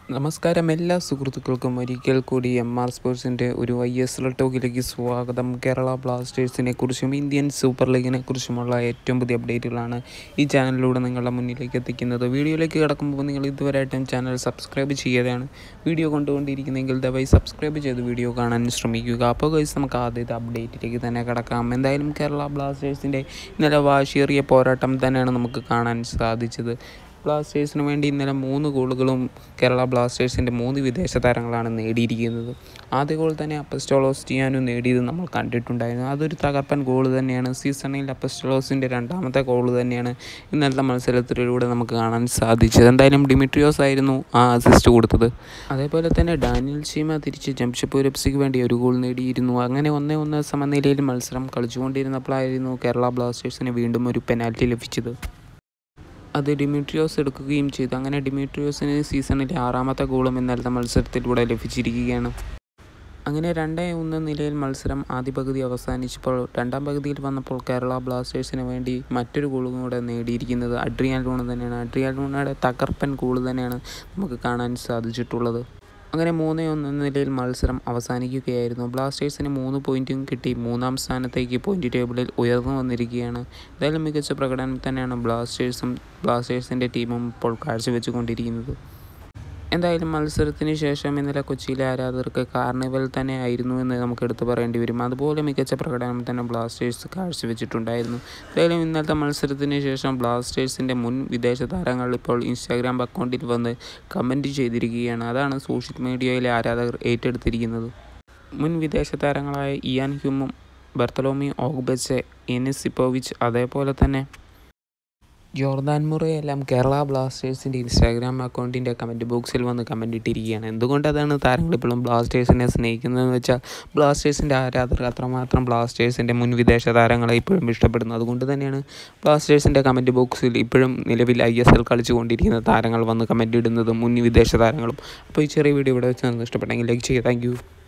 നമസ്കാരം എല്ലാ സുഹൃത്തുക്കൾക്കും ഒരിക്കൽ കൂടി എം ആർ സ്പോർട്സിൻ്റെ ഒരു ഐ എസ് എൽ ടോക്കിലേക്ക് സ്വാഗതം കേരള ബ്ലാസ്റ്റേഴ്സിനെ കുറിച്ചും ഇന്ത്യൻ സൂപ്പർ ലീഗിനെ കുറിച്ചുമുള്ള ഏറ്റവും പുതിയ അപ്ഡേറ്റുകളാണ് ഈ ചാനലിലൂടെ നിങ്ങളുടെ മുന്നിലേക്ക് എത്തിക്കുന്നത് വീഡിയോയിലേക്ക് കിടക്കുമ്പോൾ നിങ്ങൾ ഇതുവരെയായിട്ടും ചാനൽ സബ്സ്ക്രൈബ് ചെയ്യാതെയാണ് വീഡിയോ കൊണ്ടുകൊണ്ടിരിക്കുന്നതെങ്കിൽ ദയവായി സബ്സ്ക്രൈബ് ചെയ്ത് വീഡിയോ കാണാൻ ശ്രമിക്കുക അപ്പോൾ ഗൈസ് നമുക്ക് ആദ്യത്തെ അപ്ഡേറ്റിലേക്ക് തന്നെ കിടക്കാം എന്തായാലും കേരള ബ്ലാസ്റ്റേഴ്സിൻ്റെ ഇന്നലെ വാശിയേറിയ പോരാട്ടം തന്നെയാണ് നമുക്ക് കാണാൻ സാധിച്ചത് ബ്ലാസ്റ്റേഴ്സിന് വേണ്ടി ഇന്നലെ മൂന്ന് ഗോളുകളും കേരള ബ്ലാസ്റ്റേഴ്സിൻ്റെ മൂന്ന് വിദേശ താരങ്ങളാണ് നേടിയിരിക്കുന്നത് ആദ്യ ഗോൾ തന്നെ അപ്പസ്റ്റോളോസ്റ്റിയാനു നേടിയത് നമ്മൾ കണ്ടിട്ടുണ്ടായിരുന്നു അതൊരു തകർപ്പൻ ഗോൾ തന്നെയാണ് സീസണിൽ അപ്പസ്റ്റോളോസിൻ്റെ രണ്ടാമത്തെ ഗോൾ തന്നെയാണ് ഇന്നലത്തെ മത്സരത്തിലൂടെ നമുക്ക് കാണാൻ സാധിച്ചത് എന്തായാലും ഡിമിട്രിയോസ് ആയിരുന്നു ആ അസിസ്റ്റ് കൊടുത്തത് അതേപോലെ തന്നെ ഡാനിയൽ ഷീമ തിരിച്ച് ജംഷഡ്പൂർ എഫ് സിക്ക് വേണ്ടി ഒരു ഗോൾ നേടിയിരുന്നു അങ്ങനെ ഒന്നേ ഒന്ന് സമനിലയിൽ മത്സരം കളിച്ചുകൊണ്ടിരുന്നപ്പോഴായിരുന്നു കേരള ബ്ലാസ്റ്റേഴ്സിന് വീണ്ടും ഒരു പെനാൽറ്റി ലഭിച്ചത് അത് ഡിമിട്രിയോസ് എടുക്കുകയും ചെയ്തു അങ്ങനെ ഡിമിട്രിയോസിന് സീസണിലെ ആറാമത്തെ ഗോളും ഇന്നലത്തെ മത്സരത്തിലൂടെ ലഭിച്ചിരിക്കുകയാണ് അങ്ങനെ രണ്ടേ ഒന്ന് നിലയിൽ മത്സരം ആദ്യ പകുതി അവസാനിച്ചപ്പോൾ രണ്ടാം പകുതിയിൽ വന്നപ്പോൾ കേരള ബ്ലാസ്റ്റേഴ്സിന് വേണ്ടി മറ്റൊരു ഗോളും കൂടെ നേടിയിരിക്കുന്നത് അഡ്രിയാൻ ലൂണ തന്നെയാണ് അഡ്രിയാൻ ലൂണയുടെ തകർപ്പൻ ഗോൾ തന്നെയാണ് നമുക്ക് കാണാൻ സാധിച്ചിട്ടുള്ളത് അങ്ങനെ മൂന്നേ ഒന്ന് നിലയിൽ മത്സരം അവസാനിക്കുകയായിരുന്നു ബ്ലാസ്റ്റേഴ്സിന് മൂന്ന് പോയിൻറ്റും കിട്ടി മൂന്നാം സ്ഥാനത്തേക്ക് പോയിൻ്റ് ടേബിളിൽ ഉയർന്നു വന്നിരിക്കുകയാണ് എന്തായാലും മികച്ച പ്രകടനം തന്നെയാണ് ബ്ലാസ്റ്റേഴ്സും ബ്ലാസ്റ്റേഴ്സിൻ്റെ ടീമും ഇപ്പോൾ കാഴ്ചവെച്ചുകൊണ്ടിരിക്കുന്നത് എന്തായാലും മത്സരത്തിന് ശേഷം ഇന്നലെ കൊച്ചിയിലെ ആരാധകർക്ക് കാർണിവൽ തന്നെ ആയിരുന്നു എന്ന് നമുക്ക് എടുത്തു പറയേണ്ടി വരും അതുപോലെ മികച്ച പ്രകടനം തന്നെ ബ്ലാസ്റ്റേഴ്സ് കാഴ്ചവെച്ചിട്ടുണ്ടായിരുന്നു എന്തായാലും ഇന്നലത്തെ മത്സരത്തിന് ശേഷം ബ്ലാസ്റ്റേഴ്സിൻ്റെ മുൻ വിദേശ താരങ്ങൾ ഇപ്പോൾ ഇൻസ്റ്റാഗ്രാം അക്കൗണ്ടിൽ വന്ന് കമൻറ്റ് ചെയ്തിരിക്കുകയാണ് അതാണ് സോഷ്യൽ മീഡിയയിലെ ആരാധകർ ഏറ്റെടുത്തിരിക്കുന്നത് മുൻ വിദേശ താരങ്ങളായ ഇയാൻ ഹ്യൂമും ബർത്തലോമി ഓഗ്ബെച്ച് എനിസിപ്പോവിച്ച് അതേപോലെ തന്നെ ജോർദാൻ മുറയെല്ലാം കേരള ബ്ലാസ്റ്റേഴ്സിൻ്റെ ഇൻസ്റ്റാഗ്രാം അക്കൗണ്ടിൻ്റെ കമൻറ്റ് ബോക്സിൽ വന്ന് കമൻറ്റ് ഇട്ടിരിക്കുകയാണ് എന്തുകൊണ്ട് അതാണ് താരങ്ങൾ ഇപ്പോഴും ബ്ലാസ്റ്റേഴ്സിനെ സ്നേഹിക്കുന്നതെന്ന് വെച്ചാൽ ബ്ലാസ്റ്റേഴ്സിൻ്റെ ആരാധകർ അത്രമാത്രം ബ്ലാസ്റ്റേഴ്സിൻ്റെ മുൻ വിദേശ താരങ്ങളെ ഇപ്പോഴും ഇഷ്ടപ്പെടുന്നു അതുകൊണ്ട് തന്നെയാണ് ബ്ലാസ്റ്റേഴ്സിൻ്റെ കമൻറ്റ് ബോക്സിൽ ഇപ്പോഴും നിലവിൽ ഐ എസ് എൽ കളിച്ചുകൊണ്ടിരിക്കുന്ന താരങ്ങൾ വന്ന് കമൻറ്റ് ഇടുന്നതും മുൻ വിദേശ താരങ്ങളും അപ്പോൾ ഈ ചെറിയ വീഡിയോ ഇവിടെ വെച്ച് നിങ്ങൾക്ക് ഇഷ്ടപ്പെട്ടെങ്കിൽ ലൈക്ക് ചെയ്യുക താങ്ക്